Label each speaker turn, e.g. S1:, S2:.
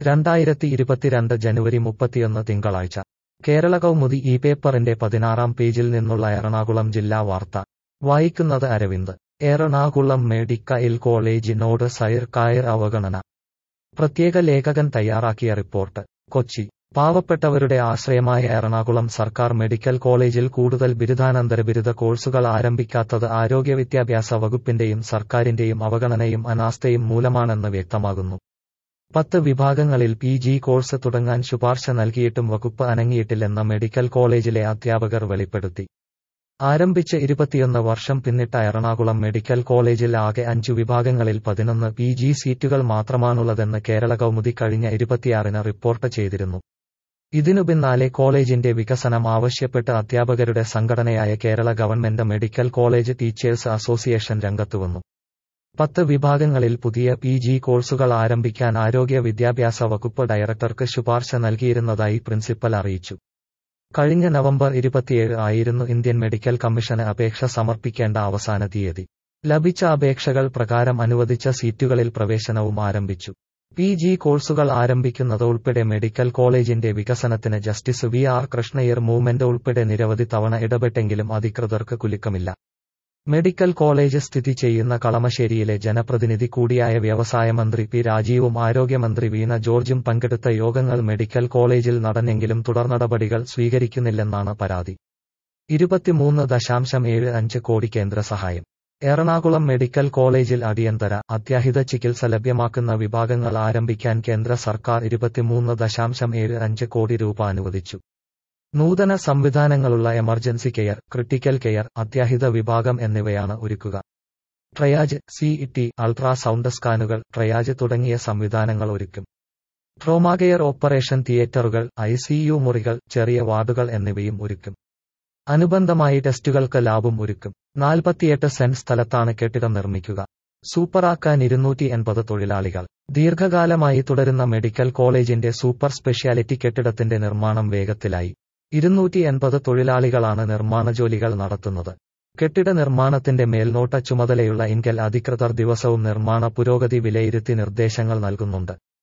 S1: രണ്ടായിരത്തി ഇരുപത്തിരണ്ട് ജനുവരി മുപ്പത്തിയൊന്ന് തിങ്കളാഴ്ച കേരള കൗമുദി ഈ പേപ്പറിന്റെ പതിനാറാം പേജിൽ നിന്നുള്ള എറണാകുളം ജില്ലാ വാർത്ത വായിക്കുന്നത് അരവിന്ദ് എറണാകുളം മെഡിക്കൽ കോളേജിനോട് സൈർ കായർ അവഗണന പ്രത്യേക ലേഖകൻ തയ്യാറാക്കിയ റിപ്പോർട്ട് കൊച്ചി പാവപ്പെട്ടവരുടെ ആശ്രയമായ എറണാകുളം സർക്കാർ മെഡിക്കൽ കോളേജിൽ കൂടുതൽ ബിരുദാനന്തര ബിരുദ കോഴ്സുകൾ ആരംഭിക്കാത്തത് ആരോഗ്യ വിദ്യാഭ്യാസ വകുപ്പിന്റെയും സർക്കാരിന്റെയും അവഗണനയും അനാസ്ഥയും മൂലമാണെന്ന് വ്യക്തമാകുന്നു പത്ത് വിഭാഗങ്ങളിൽ പി ജി കോഴ്സ് തുടങ്ങാൻ ശുപാർശ നൽകിയിട്ടും വകുപ്പ് അനങ്ങിയിട്ടില്ലെന്ന് മെഡിക്കൽ കോളേജിലെ അധ്യാപകർ വെളിപ്പെടുത്തി ആരംഭിച്ച് ഇരുപത്തിയൊന്ന് വർഷം പിന്നിട്ട എറണാകുളം മെഡിക്കൽ കോളേജിൽ ആകെ അഞ്ചു വിഭാഗങ്ങളിൽ പതിനൊന്ന് പി ജി സീറ്റുകൾ മാത്രമാണുള്ളതെന്ന് കേരള കൗമുദി കഴിഞ്ഞ ഇരുപത്തിയാറിന് റിപ്പോർട്ട് ചെയ്തിരുന്നു ഇതിനു പിന്നാലെ കോളേജിന്റെ വികസനം ആവശ്യപ്പെട്ട് അധ്യാപകരുടെ സംഘടനയായ Kerala government medical college teachers association രംഗത്തുവന്നു പത്ത് വിഭാഗങ്ങളിൽ പുതിയ പി ജി കോഴ്സുകൾ ആരംഭിക്കാൻ ആരോഗ്യ വിദ്യാഭ്യാസ വകുപ്പ് ഡയറക്ടർക്ക് ശുപാർശ നൽകിയിരുന്നതായി പ്രിൻസിപ്പൽ അറിയിച്ചു കഴിഞ്ഞ നവംബർ ഇരുപത്തിയേഴ് ആയിരുന്നു ഇന്ത്യൻ മെഡിക്കൽ കമ്മീഷന് അപേക്ഷ സമർപ്പിക്കേണ്ട അവസാന തീയതി ലഭിച്ച അപേക്ഷകൾ പ്രകാരം അനുവദിച്ച സീറ്റുകളിൽ പ്രവേശനവും ആരംഭിച്ചു പി ജി കോഴ്സുകൾ ആരംഭിക്കുന്നത് ഉൾപ്പെടെ മെഡിക്കൽ കോളേജിന്റെ വികസനത്തിന് justice V R Krishna Iyer movement ഉൾപ്പെടെ നിരവധി തവണ ഇടപെട്ടെങ്കിലും അധികൃതർക്ക് കുലുക്കമില്ല മെഡിക്കൽ കോളേജ് സ്ഥിതി ചെയ്യുന്ന കളമശ്ശേരിയിലെ ജനപ്രതിനിധി കൂടിയായ വ്യവസായ മന്ത്രി പി രാജീവും ആരോഗ്യമന്ത്രി വീണ ജോർജും പങ്കെടുത്ത യോഗങ്ങൾ മെഡിക്കൽ കോളേജിൽ നടന്നെങ്കിലും തുടർനടപടികൾ സ്വീകരിക്കുന്നില്ലെന്നാണ് പരാതി ഇരുപത്തിമൂന്ന് ദശാംശം ഏഴ് അഞ്ച് കോടി കേന്ദ്ര സഹായം എറണാകുളം മെഡിക്കൽ കോളേജിൽ അടിയന്തര അത്യാഹിത ചികിത്സ ലഭ്യമാക്കുന്ന വിഭാഗങ്ങൾ ആരംഭിക്കാൻ കേന്ദ്ര സർക്കാർ ഇരുപത്തിമൂന്ന് ദശാംശം ഏഴ് അഞ്ച് കോടി രൂപ അനുവദിച്ചു നൂതന സംവിധാനങ്ങളുള്ള എമർജൻസി കെയർ ക്രിട്ടിക്കൽ കെയർ അത്യാഹിത വിഭാഗം എന്നിവയാണ് ഒരുക്കുക ട്രയാജ് സി ടി അൾട്രാസൗണ്ട് സ്കാനുകൾ ട്രയാജ് തുടങ്ങിയ സംവിധാനങ്ങൾ ഒരുക്കും ട്രോമാകെയർ ഓപ്പറേഷൻ തിയേറ്ററുകൾ ഐസിയു മുറികൾ ചെറിയ വാർഡുകൾ എന്നിവയും ഒരുക്കും അനുബന്ധമായി ടെസ്റ്റുകൾക്ക് ലാബും ഒരുക്കും നാൽപ്പത്തിയെട്ട് സെന്റ് സ്ഥലത്താണ് കെട്ടിടം നിർമ്മിക്കുക സൂപ്പറാക്കാൻ ഇരുന്നൂറ്റി എൺപത് തൊഴിലാളികൾ ദീർഘകാലമായി തുടരുന്ന മെഡിക്കൽ കോളേജിന്റെ സൂപ്പർ സ്പെഷ്യാലിറ്റി കെട്ടിടത്തിന്റെ നിർമ്മാണം വേഗത്തിലായി ഇരുന്നൂറ്റി എൺപത് തൊഴിലാളികളാണ് നിർമ്മാണ ജോലികൾ നടത്തുന്നത് കെട്ടിട നിർമ്മാണത്തിന്റെ മേൽനോട്ട ചുമതലയുള്ള ഇൻകൽ അധികൃതർ ദിവസവും നിർമ്മാണ പുരോഗതി വിലയിരുത്തി നിർദ്ദേശങ്ങൾ നൽകുന്നുണ്ട്